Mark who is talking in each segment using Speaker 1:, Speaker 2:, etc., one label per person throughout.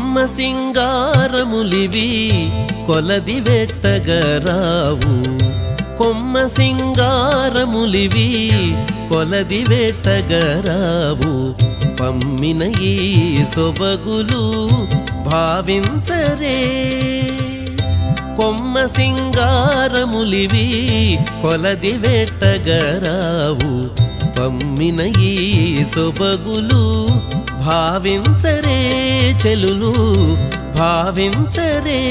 Speaker 1: కొమ్మ సింగారములివి కొలది వెట్టగరావు కొమ్మ సింగారములివి కొలది వెట్టగరావు పమ్మిన ఈ సొబగులు భావించరే కొమ్మ సింగారములివి కొలది వెట్టగరావు పమ్మిన ఈ సొబగులు భావించరే చెలులు భావించరే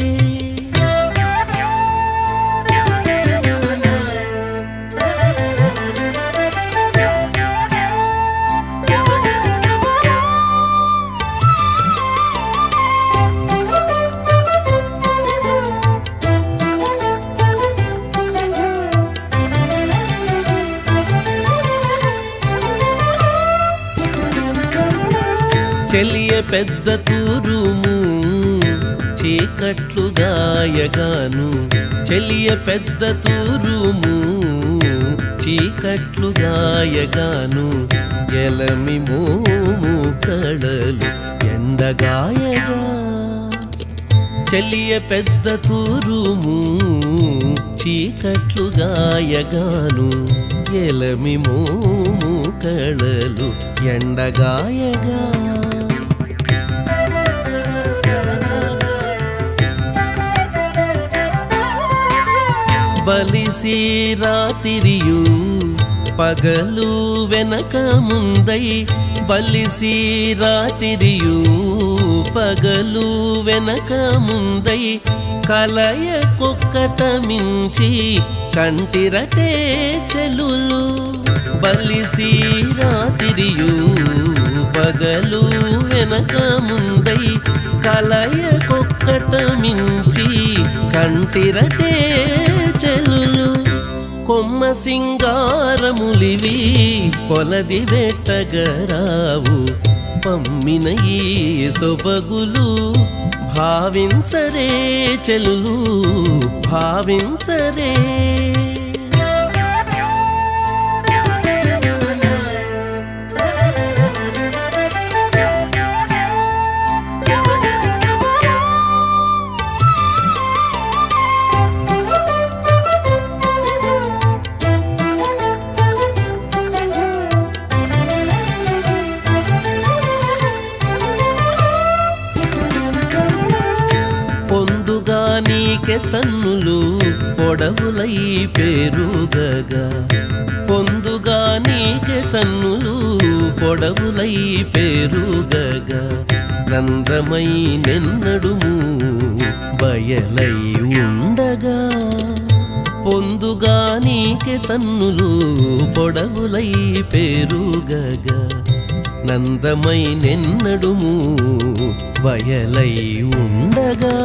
Speaker 1: చెలియ పెద్ద తూరుము చీకట్లు గాయగాను చెలియ పెద్ద తూరుము చీకట్లు గాయగాను ఎలమి మోము కడలు ఎండగాయగా చెలియ పెద్ద తూరుము చీకట్లు గాయగాను ఎలమి మోము కళలు ఎండగాయగా బలిసి రాతిరియు పగలు వెనక ముందై బలిసి రాతిరియు పగలు వెనక ముందై కలయ కుక్కట మించి కంటిరటే చెలులు బలిసి రాతిరియు పగలు వెనక ముందై కలయ కుక్కట మించి కంటిరటే చెలులు కొమ్మ సింగారములివి కొలది వెట్టగరావు పమ్మిన ఈ సొబగులు భావించరే చెలులు భావించరే పొందుగా నీకె చన్నులు పొడవులై పేరుగగా పొందుగా నీకె చన్నులు పొడవులై పేరుగగా నందమై నిన్నడుము బయలై ఉండగా పొందుగా నీకె చన్నులు పొడవులై పేరుగగా నందమై నిన్నడుము బయలై ఉండగా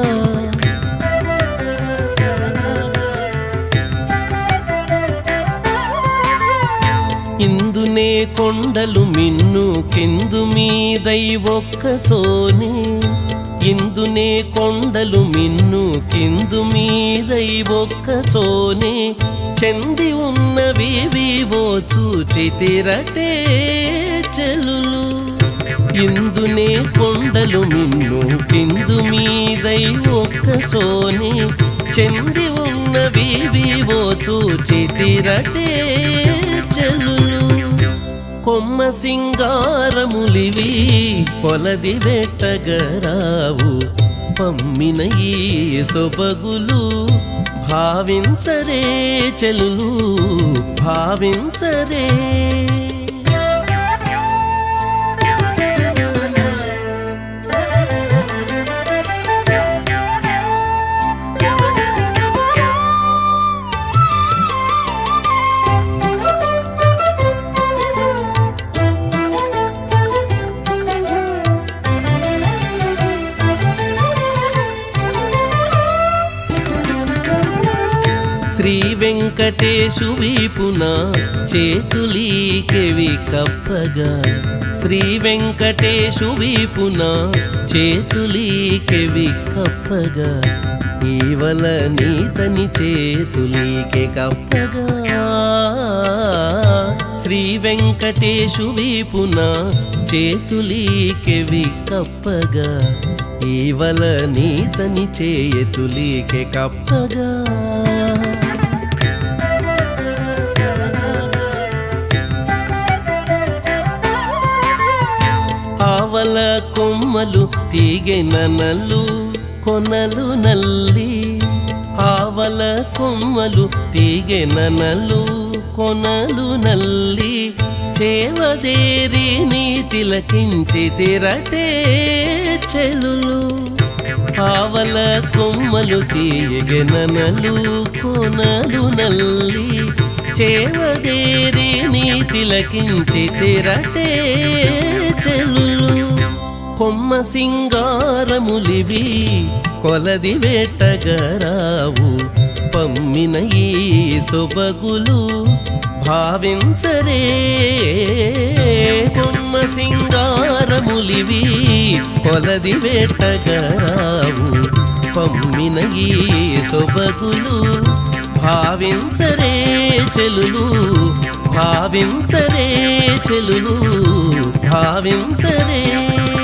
Speaker 1: ఇందునే కొండలు మిన్ను కిందు మీదై ఒక్కచోనే ఇందునే కొండలు మిన్ను కిందు మీదై ఒక్కచోనే చెంది ఉన్నవి వివో చూచితిరటే చెలులు ఇందునే కొండలు మిన్ను కిందు మీదై ఒక్కచోనే చెంది ఉన్నవి వివో చూచితిరటే చెలులు కొమ్మ సింగారములివి కొలది వెట్టగరావు పమ్మిన ఈ సొబగులు భావించరే చెలులు భావించరే శ్రీ వెంకటేశు వీపున చేతులీకెవి కప్పగా శ్రీ వెంకటేశు వీపున చేతులీకెవి కప్పగా ఈవల నీతని చేతులీకే కప్పగా శ్రీ వెంకటేశు వీపున చేతులీకెవి కప్పగా ఈవల నీతని చేయతులీకే కప్పగా ఆవల కొమ్మలు తీగెననలు కొనలు నల్లి ఆవల కొమ్మలు తీగెననలు కొనలు నల్లి చేవదేరి నీ తిలకించి తిరటే చెలులు ఆవల కొమ్మలు తీగెననలు కొనలు నల్లి చేవదేరి నీ తిలకించి తిరటే చెలులు కొమ్మ సింగారములివి కొలది వేటగరావు పమ్మిన ఈ సొబగులు భావించరే కొమ్మ సింగారములివి కొలది వేటగరావు పమ్మిన ఈ సొబగులు భావించరే చెలులు భావించరే చెలులు భావించరే